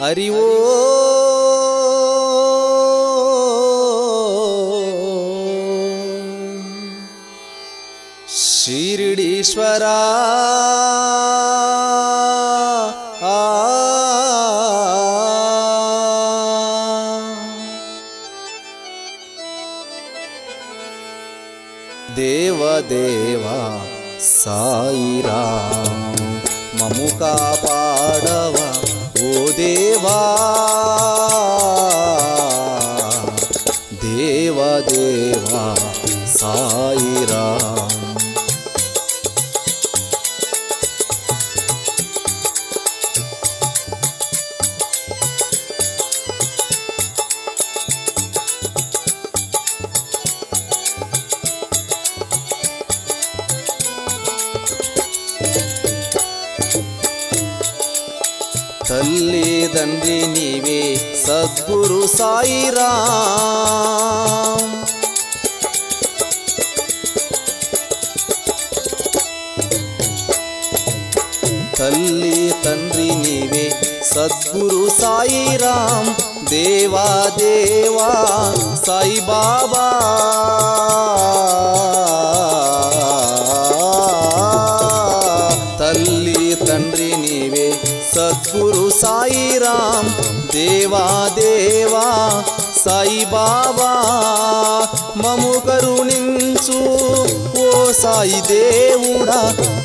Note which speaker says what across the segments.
Speaker 1: హరి ఓ షిరిడీశ్వరా ఆ దేవదేవా సాయిరా మము కాపాడవా ఓ దేవా దేవదేవా సాయిరా తల్లి తండ్రి నీవే సద్గురు సాయిరా తల్లి తండ్రి నీవే సద్గురు సాయిరాం దేవా దేవా సాయి బాబా తల్లి తండ్రి నీవే సద్గురు సాయిరాం దేవా దేవా సాయి బాబా మము కరుణించు ఓ సాయి దేవుడా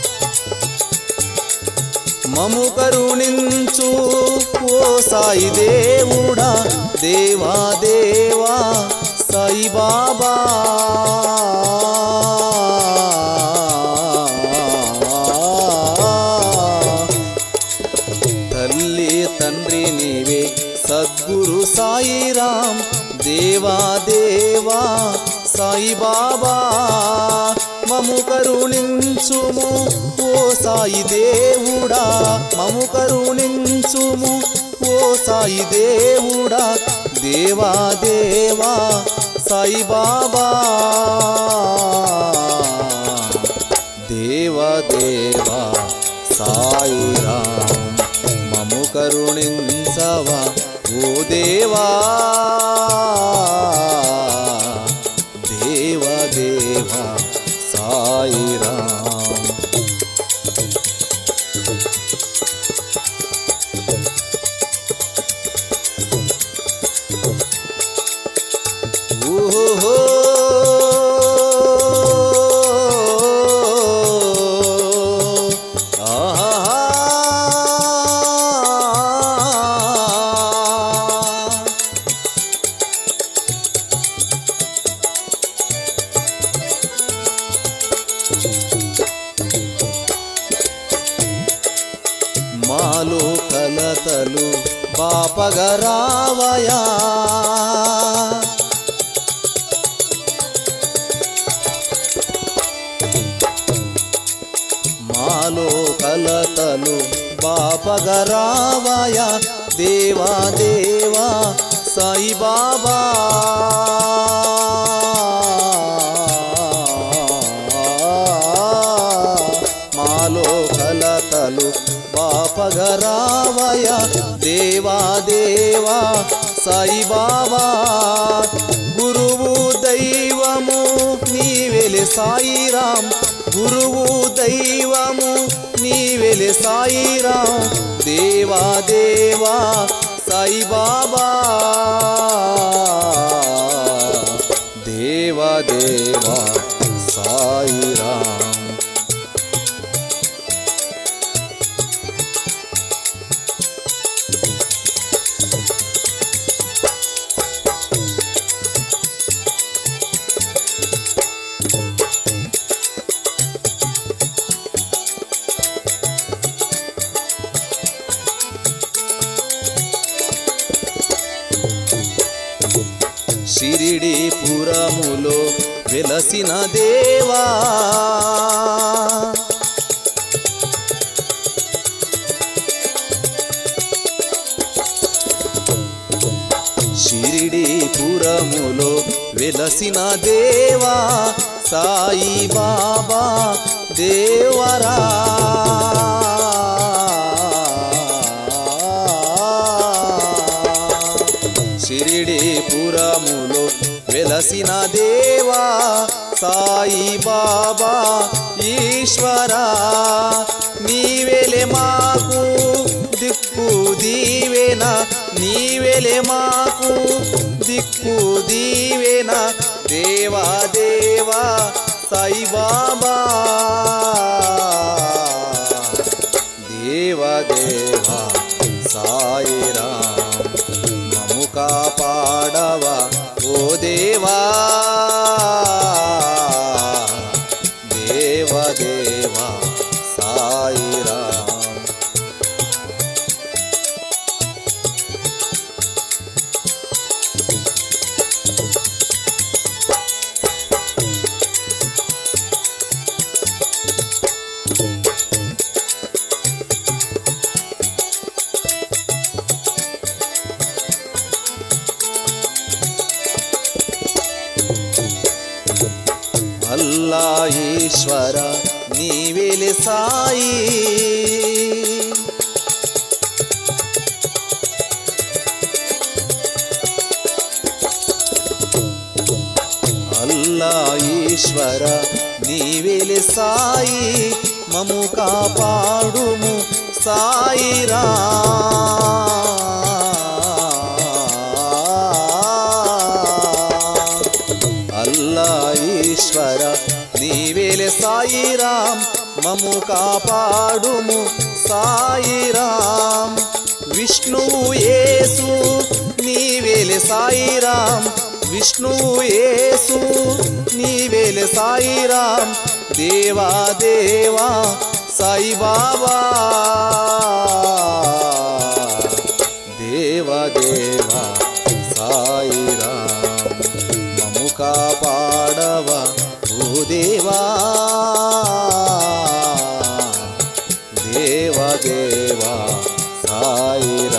Speaker 1: మము కరుణించు ఓ సాయి దేవుడా దేవా దేవా సాయి బాబా తల్లి తండ్రి నీవే సద్గురు సాయిరాం దేవా దేవా సాయి బాబా మము కరుణించుము ఓ సాయి దేవుడా మము కరుణించుము ఓ సాయి దేవుడా దేవా దేవా సాయి బాబా దేవ దేవా సాయిరాం మము కరుణించవా ఓ దేవా దేవ దేవా సాయిరాం ఓహో ఆహా మాలో కలతలు బాపగరావయా మాలో కలతలు బాపగరావయా దేవా దేవా సాయి బాబా మాలో కలతలు బాపగరావయ దేవా దేవా సాయి బాబా గురువు దైవము నీవెలె సాయిరాం గురువు దైవము నీవెలె సాయిరాం దేవా దేవా సాయి బాబా దేవా దేవా సాయిరాం షిరిడి పురములో వెలసిన దేవా షిరిడి పురములో వెలసిన దేవా సాయి బాబా దేవరా షిరిడి పురములో వెలసిన దేవా సాయి బాబా ఈశ్వరా నీవెలే మాకు దిక్కు దీవెన నీవెలే మాకు దిక్కు దీవెన దేవా దేవా సాయి బాబా దేవ దేవా సాయి రామ్ మము కాపాడవా ఓ దేవా దేవ దేవా సాయి రామ్ అల్లా ఈశ్వర నీవెలి సాయి అల్లా ఈశ్వర నీవెలి సాయి మము కాపాడుము సాయిరా అల్లా ఈశ్వర నీవేలే సాయిరాం మము కాపాడుము సాయిరాం విష్ణువు యేసు నీవేలే సాయిరాం విష్ణువు యేసు నీవేలే సాయిరాం దేవా దేవా సాయి బాబా దేవ దేవా సాయిరాం మము కాపాడవా ఓ దేవా దేవ దేవా సాయిరాం